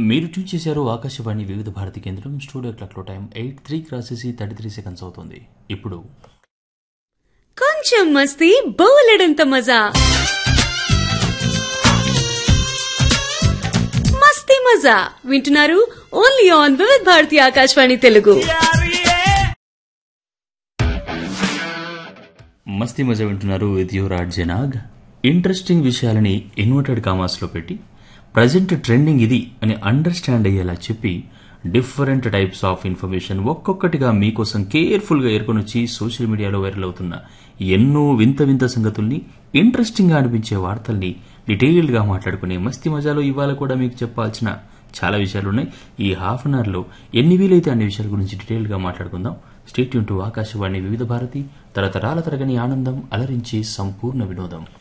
మీరు ట్యూన్ చేశారు ఆకాశవాణి వివిధ భారతి కేంద్రం స్టూడియో క్లాక్లో టైం ఎయిట్ త్రీ క్రాసేసి థర్టీ త్రీ సెకండ్స్ అవుతుంది ఇప్పుడు కొంచెం మస్తీ బోలెడంత మజా మస్తీ మజా వింటున్నారు ఓన్లీ ఆన్ వివిధ భారతి ఆకాశవాణి తెలుగు మస్తీ మజా వింటున్నారు with you Raj Janag interesting విషయాలని ఇన్వర్టెడ్ కామర్స్లో పెట్టి ప్రజెంట్ ట్రెండింగ్ ఇది అని అండర్స్టాండ్ అయ్యేలా చెప్పి డిఫరెంట్ టైప్స్ ఆఫ్ ఇన్ఫర్మేషన్ ఒక్కొక్కటిగా మీకోసం కేర్ఫుల్గా ఏర్కొనొచ్చి సోషల్ మీడియాలో వైరల్ అవుతున్న ఎన్నో వింత వింత సంగతుల్ని ఇంట్రెస్టింగ్గా అనిపించే వార్తల్ని డీటెయిల్డ్గా మాట్లాడుకునే మస్తీ మజాలో ఇవాళ కూడా మీకు చెప్పాల్సిన చాలా విషయాలు ఉన్నాయి ఈ హాఫ్ అన్ అవర్లో ఎన్ని వీలైతే అన్ని విషయాల గురించి డీటెయిల్గా మాట్లాడుకుందాం స్టేట్ టు ఆకాశవాణి వివిధ భారతి తరతరాల తరగని ఆనందం అలరించి సంపూర్ణ వినోదం